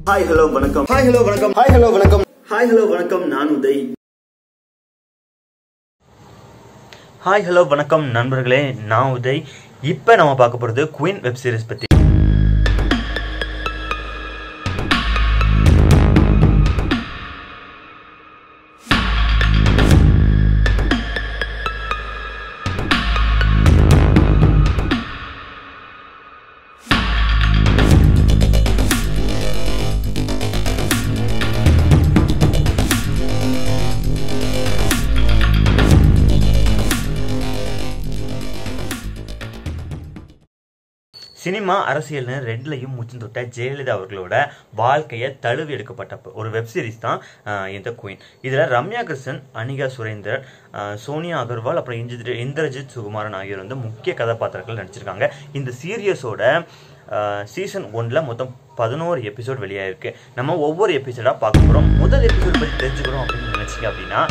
hi hello வணக்கம் hi hello வணக்கம் hi hello வணக்கம் ஹாய் ஹலோ வணக்கம் நான் உதய் ஹாய் ஹலோ வணக்கம் நண்பர்களே நான் உதய் இப்போ நம்ம பார்க்க போகிறது குயின் வெப் சீரிஸ் பற்றி சினிமா அரசியல்னு ரெண்டுலையும் முச்சம் தொட்ட ஜெயலலிதா அவர்களோட வாழ்க்கையை தழுவி எடுக்கப்பட்ட ப- ஒரு வெப் சீரிஸ் தான் ஆஹ், இந்த குயின் இதில் ரம்யா கிருஷ்ணன் அனிகா சுரேந்தர் ஆஹ், சோனியா அகர்வால் அப்புறம் இந்திர இந்திரஜித் சுகுமாரன் ஆகியோர் வந்து முக்கிய கதாபாத்திரங்கள் நடிச்சிருக்காங்க இந்த சீரியஸோட சீசன் ஒன்ல மொத்தம் பதினோரு எபிசோட் வெளியாயிருக்கு நம்ம ஒவ்வொரு எபிசோடாக பார்க்க போகிறோம் முதல் எபிசோட் பற்றி தெரிஞ்சுக்கிறோம் அப்படின்னு நினச்சிங்க அப்படின்னா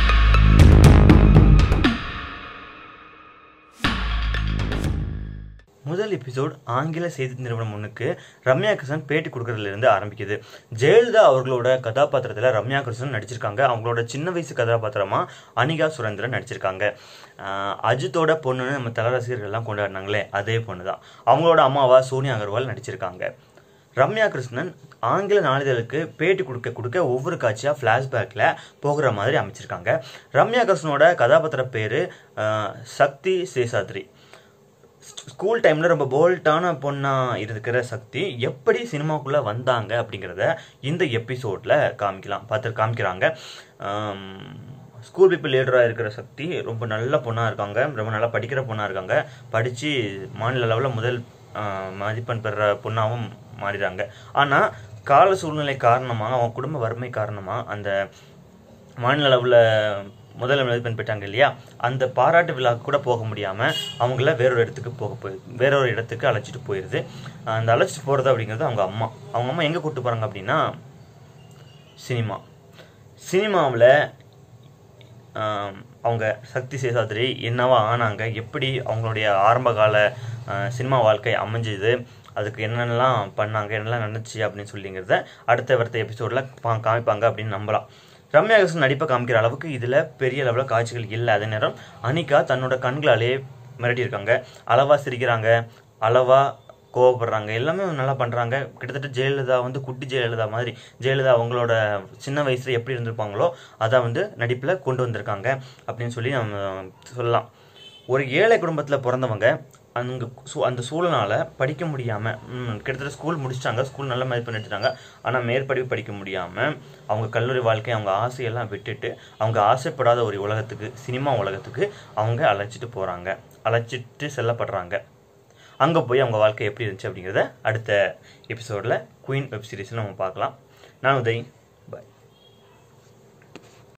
முதல் எபிசோட் ஆங்கில செய்தி நிறுவனம் ஒன்றுக்கு ரம்யா கிருஷ்ணன் பேட்டி கொடுக்கறதுல இருந்து ஆரம்பிக்குது ஜெயலலிதா அவர்களோட கதாபாத்திரத்தில் ரம்யா கிருஷ்ணன் நடிச்சிருக்காங்க அவங்களோட சின்ன வயசு கதாபாத்திரமா அனிகா சுரேந்திரன் நடிச்சிருக்காங்க ஆஹ் அஜித்தோட பொண்ணுன்னு நம்ம தல ரசிகர்கள்லாம் கொண்டாடினாங்களே அதே பொண்ணு தான் அவங்களோட அம்மாவா சோனியா அகர்வால் நடிச்சிருக்காங்க ரம்யா கிருஷ்ணன் ஆங்கில நாளிதழுக்கு பேட்டி கொடுக்க கொடுக்க ஒவ்வொரு காட்சியாக ஃப்ளாஷ்பேக்கில் போகிற மாதிரி அமைச்சிருக்காங்க ரம்யா கிருஷ்ணனோட கதாபாத்திர பேர் சக்தி சேசாத்ரி ஸ்கூல் டைமில் ரொம்ப போல்ட்டான பொண்ணாக இருக்கிற சக்தி எப்படி சினிமாக்குள்ளே வந்தாங்க அப்படிங்கிறத இந்த எபிசோடில் காமிக்கலாம் பார்த்து காமிக்கிறாங்க ஸ்கூல் பீப்புள் லீடராக இருக்கிற சக்தி ரொம்ப நல்ல பொண்ணாக இருக்காங்க ரொம்ப நல்லா படிக்கிற பொண்ணாக இருக்காங்க படித்து மாநில அளவில் முதல் ஆஹ், மதிப்பெண் பெற பொண்ணாகவும் மாறிடுறாங்க ஆனால் கால சூழ்நிலை காரணமாக அவங்க குடும்ப வறுமை காரணமாக அந்த மாநில அளவில் முதல் மதிப்பெண் பெற்றாங்க இல்லையா அந்த பாராட்டு விழாக்கு கூட போக முடியாமல் அவங்கள வேறொரு இடத்துக்கு போக போய் வேறொரு இடத்துக்கு அழைச்சிட்டு போயிடுது அந்த அழைச்சிட்டு போகிறது அப்படிங்கிறது அவங்க அம்மா அவங்க அம்மா எங்கே கூப்பிட்டு போகிறாங்க அப்படின்னா சினிமா சினிமாவில் அவங்க சக்தி சேசாத்ரி என்னவா ஆனாங்க எப்படி அவங்களுடைய ஆரம்பகால ஆஹ், சினிமா வாழ்க்கை அமைஞ்சுது அதுக்கு என்னென்னலாம் பண்ணாங்க என்னெல்லாம் நடந்துச்சு அப்படின்னு சொல்லிங்கிறத அடுத்த வருத்த எபிசோடில் காமிப்பாங்க அப்படின்னு நம்பலாம் ரம்யா கிருஷ்ணன் நடிப்பை காமிக்கிற அளவுக்கு இதில் பெரிய லெவலில் காட்சிகள் இல்லை அதே நேரம் அனிகா தன்னோட கண்களாலே மிரட்டியிருக்காங்க அளவா சிரிக்கிறாங்க அளவா கோவப்படுறாங்க எல்லாமே நல்லா பண்ணுறாங்க கிட்டத்தட்ட ஜெயலலிதா வந்து குட்டி ஜெயலலிதா மாதிரி ஜெயலலிதா அவங்களோட சின்ன வயசில் எப்படி இருந்திருப்பாங்களோ அதை வந்து நடிப்பில் கொண்டு வந்திருக்காங்க அப்படின்னு சொல்லி நம்ம சொல்லலாம் ஒரு ஏழை குடும்பத்தில் பிறந்தவங்க அங்கே சூ அந்த சூழலால் படிக்க முடியாமல் கிட்டத்தட்ட ஸ்கூல் முடிச்சிட்டாங்க ஸ்கூல் நல்ல மதிப்பெண் எடுத்துட்டாங்க ஆனால் மேற்படிப்பு படிக்க முடியாமல் அவங்க கல்லூரி வாழ்க்கை அவங்க ஆசையெல்லாம் விட்டுட்டு அவங்க ஆசைப்படாத ஒரு உலகத்துக்கு சினிமா உலகத்துக்கு அவங்க அழைச்சிட்டு போகிறாங்க அழைச்சிட்டு செல்லப்படுறாங்க அங்கே போய் அவங்க வாழ்க்கை எப்படி இருந்துச்சு அப்படிங்கிறத அடுத்த எபிசோடில் குயின் வெப் சீரிஸில் நம்ம பார்க்கலாம் நான் உதய் பாய்